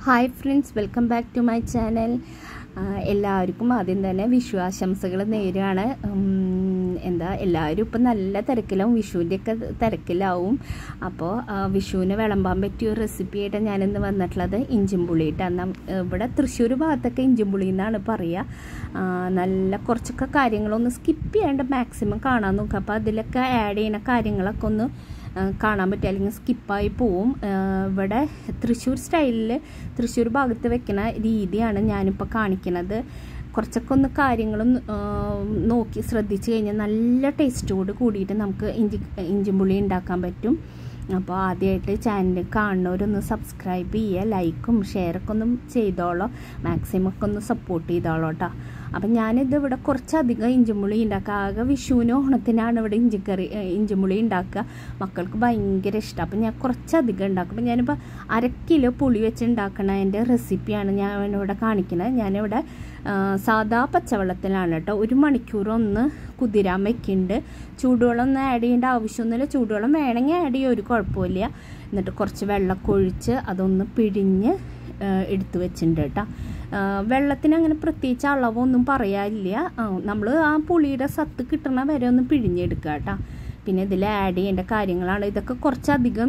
hi friends welcome back to my channel എല്ലാവർക്കും ആദ്യം തന്നെ വിഷു ആശംസകൾ നേരാണ് എന്താ എല്ലാവരും ഇപ്പം നല്ല തിരക്കിലാവും വിഷുവിൻ്റെയൊക്കെ തിരക്കിലാവും അപ്പോൾ വിഷുവിന് വിളമ്പാൻ പറ്റിയ ഒരു റെസിപ്പി ആയിട്ട് ഞാനിന്ന് വന്നിട്ടുള്ളത് ഇഞ്ചിമ്പുളിയിട്ടാണ് ഇവിടെ തൃശ്ശൂർ ഭാഗത്തൊക്കെ ഇഞ്ചിമ്പുളി എന്നാണ് പറയുക നല്ല കുറച്ചൊക്കെ കാര്യങ്ങളൊന്ന് സ്കിപ്പ് ചെയ്യാണ്ട് മാക്സിമം കാണാൻ നോക്കുക അപ്പോൾ അതിലൊക്കെ ആഡ് ചെയ്യുന്ന കാര്യങ്ങളൊക്കെ ഒന്ന് കാണാൻ പറ്റും അല്ലെങ്കിൽ സ്കിപ്പായി പോവും ഇവിടെ തൃശ്ശൂർ സ്റ്റൈലിൽ തൃശ്ശൂർ ഭാഗത്ത് വെക്കുന്ന രീതിയാണ് ഞാനിപ്പോൾ കാണിക്കുന്നത് കുറച്ചൊക്കെ ഒന്ന് കാര്യങ്ങളും നോക്കി ശ്രദ്ധിച്ചു കഴിഞ്ഞാൽ നല്ല ടേസ്റ്റോട് കൂടിയിട്ട് നമുക്ക് ഇഞ്ചി ഇഞ്ചിമ്പുളി ഉണ്ടാക്കാൻ പറ്റും അപ്പോൾ ആദ്യമായിട്ട് ചാനൽ കാണുന്നവരൊന്ന് സബ്സ്ക്രൈബ് ചെയ്യുക ലൈക്കും ഷെയറൊക്കെ ഒന്നും ചെയ്തോളോ മാക്സിമം ഒക്കെ ഒന്ന് സപ്പോർട്ട് ചെയ്തോളോ കേട്ടോ അപ്പം ഞാനിത് ഇവിടെ കുറച്ചധികം ഇഞ്ചിമുളി ഉണ്ടാക്കുക ആകെ വിഷുവിനും ഓണത്തിനാണ് ഇവിടെ ഇഞ്ചിക്കറി ഇഞ്ചിമുളി ഉണ്ടാക്കുക മക്കൾക്ക് ഭയങ്കര ഇഷ്ടം അപ്പം ഞാൻ കുറച്ചധികം ഉണ്ടാക്കും അപ്പം ഞാനിപ്പോൾ അര കിലോ പുളി വെച്ച് ഉണ്ടാക്കണ എൻ്റെ റെസിപ്പിയാണ് ഞാൻ ഇവിടെ കാണിക്കുന്നത് ഞാനിവിടെ സാധാ പച്ചവെള്ളത്തിലാണ് കേട്ടോ ഒരു മണിക്കൂർ ഒന്ന് കുതിരാൻ വെക്കുന്നുണ്ട് ചൂടുവെള്ളം ഒന്നും ആഡ് ചെയ്യേണ്ട ആവശ്യമൊന്നുമില്ല ചൂടുവെള്ളം വേണമെങ്കിൽ ആഡ് ചെയ്യുക ഒരു കുഴപ്പമില്ല എന്നിട്ട് കുറച്ച് വെള്ളമൊക്കെ ഒഴിച്ച് അതൊന്ന് പിഴിഞ്ഞ് എടുത്തു വെച്ചിട്ടുണ്ട് കേട്ടോ വെള്ളത്തിന് അങ്ങനെ പ്രത്യേകിച്ച് അളവൊന്നും പറയാനില്ല നമ്മൾ ആ പുളിയുടെ സത്ത് കിട്ടണ വരെ ഒന്ന് പിഴിഞ്ഞെടുക്കുക കേട്ടോ പിന്നെ ഇതിൽ ആഡ് ചെയ്യേണ്ട കാര്യങ്ങളാണ് ഇതൊക്കെ കുറച്ചധികം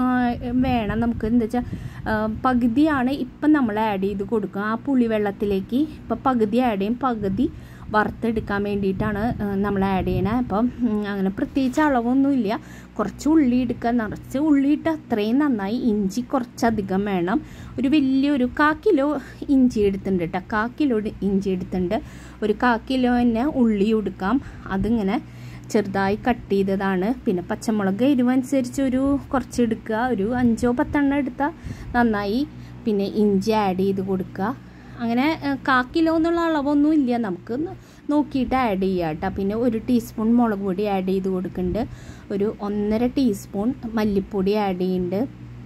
വേണം നമുക്ക് എന്താ വെച്ചാൽ പകുതിയാണ് ഇപ്പം നമ്മൾ ആഡ് ചെയ്ത് കൊടുക്കുക ആ പുളി വെള്ളത്തിലേക്ക് ഇപ്പം പകുതി ആഡ് ചെയ്യും പകുതി വറുത്തെടുക്കാൻ വേണ്ടിയിട്ടാണ് നമ്മൾ ആഡ് ചെയ്യണത് അപ്പം അങ്ങനെ പ്രത്യേകിച്ച് അളവൊന്നുമില്ല കുറച്ച് ഉള്ളി എടുക്കുക നിറച്ച് ഉള്ളി ഇട്ട് അത്രയും നന്നായി ഇഞ്ചി കുറച്ചധികം വേണം ഒരു വലിയൊരു കാ കിലോ ഇഞ്ചി എടുത്തിട്ടുണ്ട് കേട്ടോ കാ കിലോ ഇഞ്ചി എടുത്തിട്ടുണ്ട് ഒരു കാ കിലോ തന്നെ ഉള്ളി എടുക്കാം അതിങ്ങനെ ചെറുതായി കട്ട് ചെയ്തതാണ് പിന്നെ പച്ചമുളക് എരിവനുസരിച്ച് ഒരു കുറച്ച് എടുക്കുക ഒരു അഞ്ചോ പത്തെണ്ണം എടുത്താൽ നന്നായി പിന്നെ ഇഞ്ചി ആഡ് ചെയ്ത് കൊടുക്കുക അങ്ങനെ കാ കിലോ എന്നുള്ള അളവൊന്നും ഇല്ല നമുക്ക് നോക്കിയിട്ട് ആഡ് ചെയ്യുക കേട്ടോ പിന്നെ ഒരു ടീസ്പൂൺ മുളക് പൊടി ആഡ് ചെയ്ത് കൊടുക്കുന്നുണ്ട് ഒരു ഒന്നര ടീസ്പൂൺ മല്ലിപ്പൊടി ആഡ് ചെയ്യുന്നുണ്ട്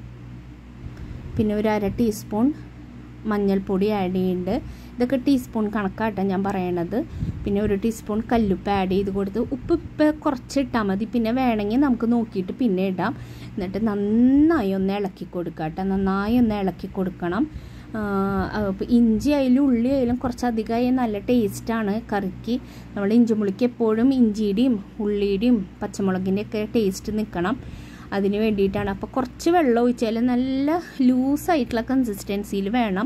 പിന്നെ ഒരു അര ടീസ്പൂൺ മഞ്ഞൾപ്പൊടി ആഡ് ചെയ്യുന്നുണ്ട് ഇതൊക്കെ ടീസ്പൂൺ കണക്കാട്ടോ ഞാൻ പറയണത് പിന്നെ ഒരു ടീസ്പൂൺ കല്ലുപ്പ് ആഡ് ചെയ്ത് കൊടുത്ത് ഉപ്പ് ഇപ്പം കുറച്ച് ഇട്ടാൽ മതി പിന്നെ വേണമെങ്കിൽ നമുക്ക് നോക്കിയിട്ട് പിന്നെ ഇടാം എന്നിട്ട് നന്നായി ഒന്ന് ഇളക്കി കൊടുക്കുക കേട്ടോ നന്നായി ഒന്ന് ഇളക്കി കൊടുക്കണം അപ്പോൾ ഇഞ്ചി ആയാലും ഉള്ളി ആയാലും കുറച്ചധികമായി നല്ല ടേസ്റ്റാണ് കറിക്ക് നമ്മൾ ഇഞ്ചിമുളിക്ക് എപ്പോഴും ഇഞ്ചിയുടെയും ഉള്ളിയുടെയും പച്ചമുളകിൻ്റെ ഒക്കെ ടേസ്റ്റ് നിൽക്കണം അതിന് വേണ്ടിയിട്ടാണ് അപ്പോൾ കുറച്ച് വെള്ളം ഒഴിച്ചാൽ നല്ല ലൂസായിട്ടുള്ള കൺസിസ്റ്റൻസിയിൽ വേണം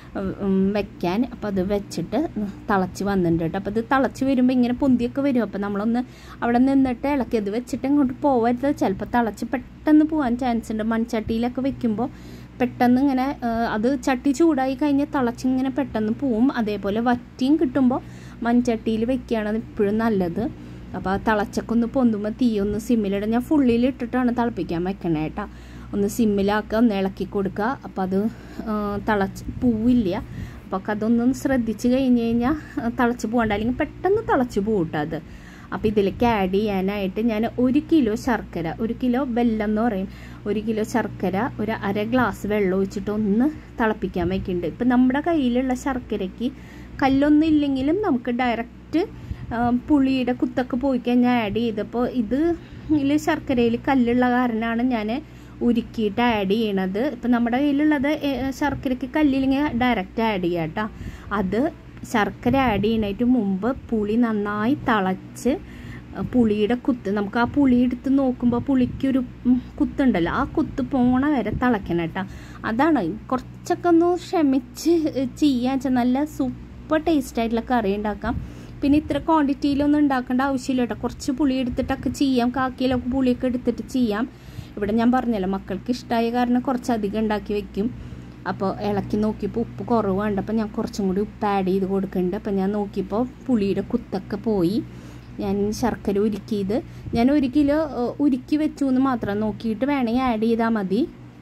വെക്കാൻ അപ്പോൾ അത് വെച്ചിട്ട് തിളച്ച് വന്നിട്ടുണ്ട് കേട്ടോ അപ്പോൾ ഇത് തിളച്ച് വരുമ്പോൾ ഇങ്ങനെ പൊന്തിയൊക്കെ വരും അപ്പോൾ നമ്മളൊന്ന് അവിടെ നിന്നിട്ട് ഇളക്കി അത് വെച്ചിട്ട് ഇങ്ങോട്ട് പോകരുത് ചിലപ്പോൾ തിളച്ച് പെട്ടെന്ന് പോകാൻ ചാൻസ് ഉണ്ട് മൺചട്ടിയിലൊക്കെ വെക്കുമ്പോൾ പെട്ടെന്ന് ഇങ്ങനെ അത് ചട്ടി ചൂടായി കഴിഞ്ഞ് തിളച്ചിങ്ങനെ പെട്ടെന്ന് പോവും അതേപോലെ വറ്റിയും കിട്ടുമ്പോൾ മൺചട്ടിയിൽ വെക്കുകയാണ് ഇപ്പോഴും നല്ലത് അപ്പോൾ ആ തിളച്ചൊക്കെ ഒന്ന് പൊന്തുമ്പോൾ തീ ഒന്ന് സിമ്മിലിടാം ഞാൻ ഫുള്ളിൽ ഇട്ടിട്ടാണ് തിളപ്പിക്കാൻ വെക്കണേ കേട്ടോ ഒന്ന് സിമ്മിലാക്കുക ഒന്ന് ഇളക്കി കൊടുക്കുക അപ്പോൾ അത് തിളച്ച് പൂവില്ല അപ്പോൾ അതൊന്നും ശ്രദ്ധിച്ച് കഴിഞ്ഞ് കഴിഞ്ഞാൽ തിളച്ച് പോകണ്ട അല്ലെങ്കിൽ പെട്ടെന്ന് തിളച്ച് പോകട്ടോ അത് അപ്പോൾ ഇതിലേക്ക് ആഡ് ചെയ്യാനായിട്ട് ഞാൻ ഒരു കിലോ ശർക്കര ഒരു കിലോ വെല്ലം എന്ന് പറയും ഒരു കിലോ ശർക്കര ഒരു അര ഗ്ലാസ് വെള്ളം ഒഴിച്ചിട്ട് ഒന്ന് തിളപ്പിക്കാൻ വെക്കുന്നുണ്ട് ഇപ്പം നമ്മുടെ കയ്യിലുള്ള ശർക്കരയ്ക്ക് കല്ലൊന്നും ഇല്ലെങ്കിലും നമുക്ക് ഡയറക്റ്റ് പുളിയുടെ കുത്തൊക്കെ പോയി കഴിഞ്ഞാൽ ആഡ് ചെയ്തപ്പോൾ ഇത് ഇതിൽ ശർക്കരയിൽ കല്ലുള്ള കാരണമാണ് ഞാൻ ഉരുക്കിയിട്ട് ആഡ് ചെയ്യണത് ഇപ്പം നമ്മുടെ കയ്യിലുള്ളത് ശർക്കരയ്ക്ക് കല്ലില്ലെങ്കിൽ ഡയറക്റ്റ് ആഡ് ചെയ്യാം കേട്ടോ അത് ശർക്കര ആഡ് ചെയ്യുന്നതിന് മുമ്പ് പുളി നന്നായി തിളച്ച് പുളിയുടെ കുത്ത് നമുക്ക് ആ പുളി എടുത്ത് നോക്കുമ്പോൾ പുളിക്കൊരു കുത്തുണ്ടല്ലോ ആ കുത്ത് പോണ വരെ തിളയ്ക്കണം കേട്ടോ അതാണ് കുറച്ചൊക്കെ ഒന്ന് ക്ഷമിച്ച് ചെയ്യാൻ വെച്ചാൽ നല്ല സൂപ്പർ ടേസ്റ്റ് ആയിട്ടുള്ള കറി ഉണ്ടാക്കാം പിന്നെ ഇത്ര ക്വാണ്ടിറ്റിയിലൊന്നും ഉണ്ടാക്കേണ്ട ആവശ്യമില്ല കേട്ടോ കുറച്ച് പുളി എടുത്തിട്ടൊക്കെ ചെയ്യാം കാക്കിയിലൊക്കെ പുളിയൊക്കെ എടുത്തിട്ട് ചെയ്യാം ഇവിടെ ഞാൻ പറഞ്ഞല്ലോ മക്കൾക്ക് ഇഷ്ടമായ കാരണം കുറച്ചധികം ഉണ്ടാക്കി വെക്കും അപ്പോൾ ഇളക്കി നോക്കിയപ്പോൾ ഉപ്പ് കുറവ് കണ്ടപ്പോൾ ഞാൻ കുറച്ചും കൂടി ഉപ്പ് ആഡ് ചെയ്ത് കൊടുക്കുന്നുണ്ട് അപ്പോൾ ഞാൻ നോക്കിയപ്പോൾ പുളിയുടെ കുത്തൊക്കെ പോയി ഞാൻ ശർക്കര ഉരുക്കിയത് ഞാൻ ഒരു കിലോ ഉരുക്കി വെച്ചു എന്ന് മാത്രം നോക്കിയിട്ട് വേണമെങ്കിൽ ആഡ് ചെയ്താൽ മതി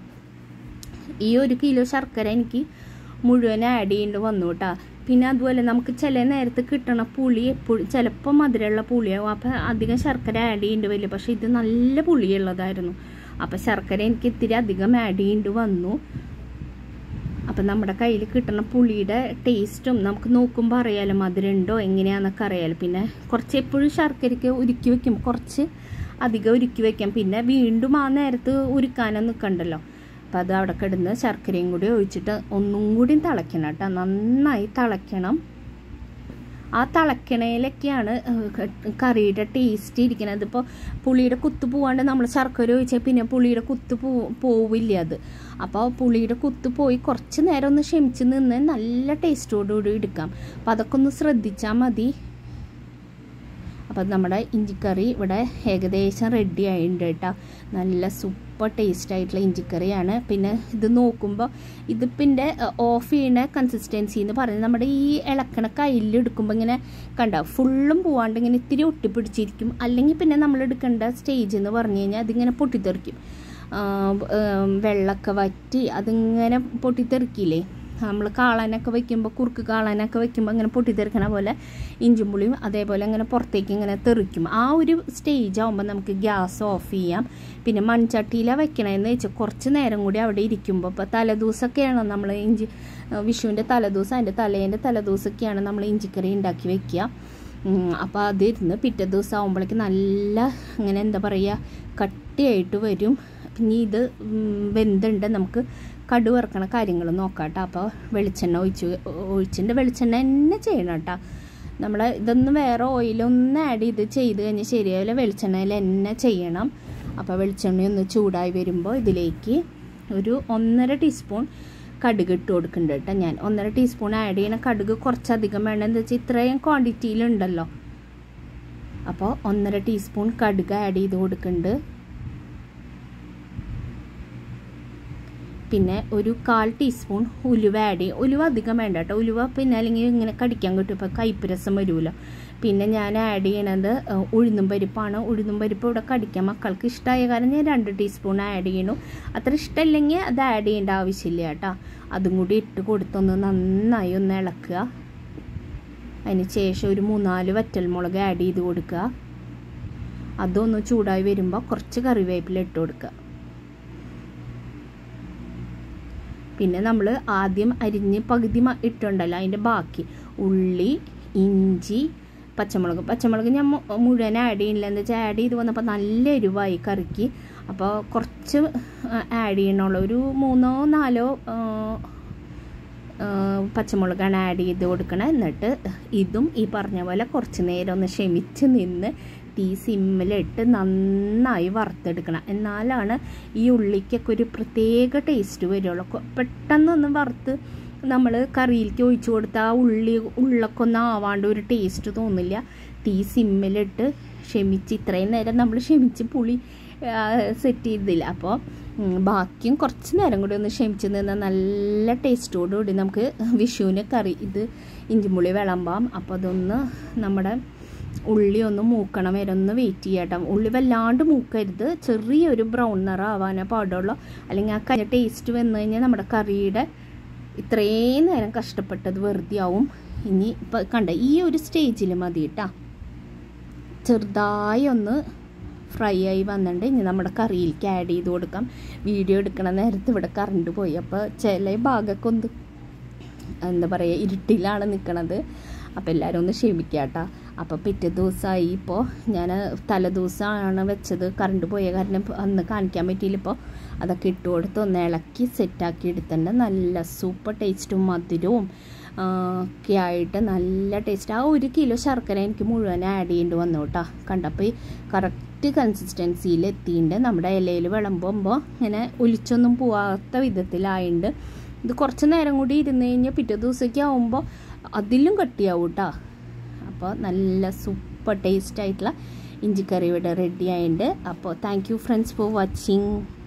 ഈ ഒരു കിലോ ശർക്കര എനിക്ക് മുഴുവൻ ആഡ് ചെയ്യേണ്ടി വന്നു കേട്ടോ പിന്നെ അതുപോലെ നമുക്ക് ചില നേരത്ത് കിട്ടണ പുളി എപ്പോഴും ചിലപ്പോൾ മധുരമുള്ള പുളിയാവും അപ്പോൾ അധികം ശർക്കര ആഡ് ചെയ്യേണ്ടി വരില്ല പക്ഷേ ഇത് നല്ല പുളിയുള്ളതായിരുന്നു അപ്പോൾ ശർക്കര എനിക്ക് ഇത്തിരി അധികം ആഡ് ചെയ്യേണ്ടി വന്നു അപ്പം നമ്മുടെ കയ്യിൽ കിട്ടുന്ന പുളിയുടെ ടേസ്റ്റും നമുക്ക് നോക്കുമ്പോൾ അറിയാലോ മധുരമുണ്ടോ എങ്ങനെയാണെന്നൊക്കെ അറിയാലോ പിന്നെ കുറച്ച് എപ്പോഴും ശർക്കരയ്ക്ക് ഉരുക്കി വെക്കും കുറച്ച് അധികം ഉരുക്കി വെക്കാം പിന്നെ വീണ്ടും ആ നേരത്ത് ഉരുക്കാനൊന്നും നിൽക്കണ്ടല്ലോ അപ്പോൾ അത് അവിടെ കിടന്ന് ശർക്കരയും കൂടി ഒഴിച്ചിട്ട് ഒന്നും കൂടി തിളയ്ക്കണം കേട്ടോ നന്നായി തിളയ്ക്കണം ആ തിളക്കണയിലൊക്കെയാണ് കറിയുടെ ടേസ്റ്റ് ഇരിക്കുന്നത് ഇപ്പോൾ പുളിയുടെ കുത്ത് പോവാണ്ട് നമ്മൾ ശർക്കര ഒഴിച്ചാൽ പിന്നെ പുളിയുടെ കുത്ത് പോ പോവില്ല അത് അപ്പോൾ പുളിയുടെ കുത്ത് പോയി കുറച്ച് നേരം ഒന്ന് ക്ഷമിച്ച് നിന്ന് നല്ല ടേസ്റ്റോടുകൂടി എടുക്കാം അപ്പോൾ അതൊക്കെ ഒന്ന് ശ്രദ്ധിച്ചാൽ മതി അപ്പം നമ്മുടെ ഇഞ്ചിക്കറി ഇവിടെ ഏകദേശം റെഡി ആയിട്ടുണ്ട് കേട്ടോ നല്ല സൂപ്പർ ടേസ്റ്റ് ആയിട്ടുള്ള ഇഞ്ചിക്കറിയാണ് പിന്നെ ഇത് നോക്കുമ്പോൾ ഇതിപ്പിൻ്റെ ഓഫ് ചെയ്യുന്ന കൺസിസ്റ്റൻസി എന്ന് പറയുന്നത് നമ്മുടെ ഈ ഇളക്കണ കയ്യിലെടുക്കുമ്പോൾ ഇങ്ങനെ കണ്ട ഫുള്ളും പോവാണ്ട് ഇങ്ങനെ ഇത്തിരി ഒട്ടിപ്പിടിച്ചിരിക്കും അല്ലെങ്കിൽ പിന്നെ നമ്മൾ എടുക്കേണ്ട സ്റ്റേജ് എന്ന് പറഞ്ഞു കഴിഞ്ഞാൽ അതിങ്ങനെ പൊട്ടിത്തെറിക്കും വെള്ളമൊക്കെ വറ്റി അതിങ്ങനെ പൊട്ടിത്തെറിക്കില്ലേ നമ്മൾ കാളാനൊക്കെ വയ്ക്കുമ്പോൾ കുറുക്ക് കാളാനൊക്കെ വയ്ക്കുമ്പോൾ അങ്ങനെ പൊട്ടിത്തെറിക്കണ പോലെ ഇഞ്ചും പുളിയും അതേപോലെ അങ്ങനെ പുറത്തേക്ക് ഇങ്ങനെ തെറിക്കും ആ ഒരു സ്റ്റേജ് ആകുമ്പോൾ നമുക്ക് ഗ്യാസ് ഓഫ് ചെയ്യാം പിന്നെ മൺചട്ടിയിലാണ് വെക്കണമെന്ന് വെച്ചാൽ കുറച്ച് നേരം കൂടി അവിടെ ഇരിക്കുമ്പോൾ ഇപ്പോൾ തലേദിവസമൊക്കെയാണ് നമ്മൾ ഇഞ്ചി വിഷുവിൻ്റെ തലേദിവസം അതിൻ്റെ തലേൻ്റെ തലേദിവസമൊക്കെയാണ് നമ്മൾ ഇഞ്ചിക്കറി ഉണ്ടാക്കി വെക്കുക അപ്പോൾ അതിരുന്ന് പിറ്റേ ദിവസം ആകുമ്പോഴേക്ക് നല്ല ഇങ്ങനെ എന്താ പറയുക കട്ടിയായിട്ട് വരും പിന്നെ ഇത് വെന്തുണ്ട് നമുക്ക് കടു വറക്കണ കാര്യങ്ങൾ നോക്കാം കേട്ടോ അപ്പോൾ വെളിച്ചെണ്ണ ഒഴിച്ച് ഒഴിച്ചിട്ട് വെളിച്ചെണ്ണ തന്നെ ചെയ്യണം കേട്ടോ നമ്മൾ ഇതൊന്നും വേറെ ഓയിലൊന്നും ആഡ് ചെയ്ത് ചെയ്ത് കഴിഞ്ഞാൽ ശരിയാവില്ല വെളിച്ചെണ്ണയിൽ തന്നെ ചെയ്യണം അപ്പോൾ വെളിച്ചെണ്ണ ഒന്ന് ചൂടായി വരുമ്പോൾ ഇതിലേക്ക് ഒരു ഒന്നര ടീസ്പൂൺ കടുക് ഇട്ട് കൊടുക്കുന്നുണ്ട് കേട്ടോ ഞാൻ ഒന്നര ടീസ്പൂൺ ആഡ് ചെയ്യണ കടുക് കുറച്ചധികം വേണം എന്താ വെച്ചാൽ ഇത്രയും ക്വാണ്ടിറ്റിയിലുണ്ടല്ലോ അപ്പോൾ ഒന്നര ടീസ്പൂൺ കടുക് ആഡ് ചെയ്ത് കൊടുക്കുന്നുണ്ട് പിന്നെ ഒരു കാൽ ടീസ്പൂൺ ഉലുവ ആഡ് ചെയ്യും ഉലുവ അധികം വേണ്ട കേട്ടോ ഉലുവ പിന്നെ അല്ലെങ്കിൽ ഇങ്ങനെ കടിക്കാൻ കിട്ടും ഇപ്പോൾ കയ്പ്പ് രസം വരുമല്ലോ പിന്നെ ഞാൻ ആഡ് ചെയ്യണത് ഉഴുന്നും പരിപ്പാണ് ഉഴുന്നും പരിപ്പ് ഇവിടെ കടിക്കാൻ മക്കൾക്ക് ഇഷ്ടമായ കാരണം ഞാൻ രണ്ട് ടീസ്പൂൺ ആഡ് ചെയ്യണു അത്ര ഇഷ്ടമില്ലെങ്കിൽ അത് ആഡ് ചെയ്യേണ്ട ആവശ്യമില്ല കേട്ടോ അതും കൂടി ഇട്ട് കൊടുത്തൊന്ന് നന്നായി ഒന്ന് ഇളക്കുക അതിന് ശേഷം ഒരു മൂന്നാല് വറ്റൽമുളക് ആഡ് ചെയ്ത് കൊടുക്കുക അതൊന്ന് ചൂടായി വരുമ്പോൾ കുറച്ച് കറിവേപ്പില ഇട്ട് കൊടുക്കുക പിന്നെ നമ്മൾ ആദ്യം അരിഞ്ഞ് പകുതി ഇട്ടുണ്ടല്ലോ അതിൻ്റെ ബാക്കി ഉള്ളി ഇഞ്ചി പച്ചമുളക് പച്ചമുളക് ഞാൻ മുഴുവൻ ആഡ് ചെയ്യണില്ല എന്താ വെച്ചാൽ ആഡ് ചെയ്ത് വന്നപ്പോൾ നല്ല എരിവായി കറിക്ക് അപ്പോൾ കുറച്ച് ആഡ് ചെയ്യണുള്ളൂ ഒരു മൂന്നോ നാലോ പച്ചമുളകാണ് ആഡ് ചെയ്ത് കൊടുക്കണം എന്നിട്ട് ഇതും ഈ പറഞ്ഞ പോലെ കുറച്ച് നേരം ഒന്ന് ക്ഷമിച്ച് നിന്ന് തീ സിമ്മിലിട്ട് നന്നായി വറുത്തെടുക്കണം എന്നാലാണ് ഈ ഉള്ളിക്കൊക്കെ ഒരു പ്രത്യേക ടേസ്റ്റ് വരുള്ളൂ പെട്ടെന്നൊന്ന് വറുത്ത് നമ്മൾ കറിയിലേക്ക് ഒഴിച്ചു കൊടുത്താൽ ആ ഉള്ളി ഉള്ളൊക്കെ ഒന്നും ആവാണ്ട് ഒരു ടേസ്റ്റ് തോന്നില്ല തീ സിമ്മിലിട്ട് ക്ഷമിച്ച് ഇത്രയും നേരം നമ്മൾ ക്ഷമിച്ച് പുളി സെറ്റ് ചെയ്തില്ല അപ്പോൾ ബാക്കിയും കുറച്ച് നേരം കൂടി ഒന്ന് ക്ഷമിച്ച് നിന്ന് നല്ല ടേസ്റ്റോടുകൂടി നമുക്ക് വിഷുവിന് കറി ഇത് ഇഞ്ചിമുളി വിളമ്പാം അപ്പോൾ അതൊന്ന് നമ്മുടെ ഉള്ളി ഒന്ന് മൂക്കണം വരെ ഒന്ന് വെയിറ്റ് ചെയ്യട്ടോ ഉള്ളി വല്ലാണ്ട് മൂക്കരുത് ചെറിയൊരു ബ്രൗൺ നിറം ആവാനേ പാടുള്ളൂ അല്ലെങ്കിൽ ആ കരി ടേസ്റ്റ് വന്നു കഴിഞ്ഞാൽ നമ്മുടെ കറിയുടെ ഇത്രയും നേരം കഷ്ടപ്പെട്ടത് വെറുതെ ആവും ഇനി ഇപ്പം കണ്ട ഈ ഒരു സ്റ്റേജിൽ മതി കേട്ടോ ചെറുതായി ഒന്ന് ഫ്രൈ ആയി വന്നിട്ട് ഇനി നമ്മുടെ കറിയിലേക്ക് ആഡ് ചെയ്ത് കൊടുക്കാം വീഡിയോ എടുക്കണ നേരത്ത് ഇവിടെ കറണ്ട് പോയി അപ്പോൾ ചില ഭാഗമൊക്കെ ഒന്ന് എന്താ പറയുക ഇരുട്ടിലാണ് നിൽക്കണത് അപ്പോൾ എല്ലാവരും ഒന്ന് ക്ഷമിക്കുക കേട്ടോ അപ്പോൾ പിറ്റേ ദിവസമായി ഇപ്പോൾ ഞാൻ തലേദിവസമാണ് വെച്ചത് കറണ്ട് പോയ കാരണം അന്ന് കാണിക്കാൻ പറ്റിയില്ല ഇപ്പോൾ അതൊക്കെ ഇട്ട് കൊടുത്ത് ഒന്ന് ഇളക്കി സെറ്റാക്കി എടുത്തിട്ടുണ്ട് നല്ല സൂപ്പർ ടേസ്റ്റും മധുരവും ഒക്കെ ആയിട്ട് നല്ല ടേസ്റ്റ് ആ ഒരു കിലോ ശർക്കര എനിക്ക് മുഴുവൻ ആഡ് ചെയ്യേണ്ടി വന്നു കേട്ടോ കണ്ടപ്പോൾ ഈ കറക്റ്റ് കൺസിസ്റ്റൻസിയിൽ എത്തിയിട്ടുണ്ട് നമ്മുടെ ഇലയിൽ വിളമ്പുമ്പോൾ ഇങ്ങനെ ഒലിച്ചൊന്നും പോവാത്ത വിധത്തിലായിട്ടുണ്ട് ഇത് കുറച്ച് നേരം കൂടി ഇരുന്ന് കഴിഞ്ഞാൽ പിറ്റേ ദിവസമൊക്കെ ആവുമ്പോൾ അതിലും കട്ടിയാവും കേട്ടോ അപ്പോൾ നല്ല സൂപ്പർ ടേസ്റ്റ് ആയിട്ടുള്ള ഇഞ്ചിക്കറി ഇവിടെ റെഡി ആയിട്ടുണ്ട് അപ്പോൾ thank you friends for watching